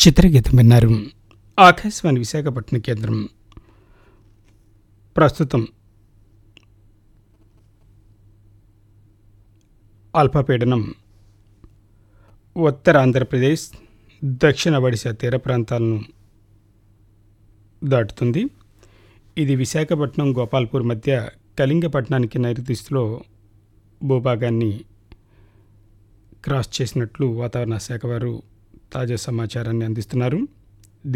చిత్రగీతం విన్నారు ఆకాశవాణి విశాఖపట్నం కేంద్రం ప్రస్తుతం అల్పపీడనం ఉత్తర ఆంధ్రప్రదేశ్ దక్షిణ ఒడిశా తీర ప్రాంతాలను దాటుతుంది ఇది విశాఖపట్నం గోపాల్పూర్ మధ్య కళింగపట్నానికి నైరుతిస్తులో భూభాగాన్ని క్రాస్ చేసినట్లు వాతావరణ శాఖ వారు తాజా సమాచారాన్ని అందిస్తున్నారు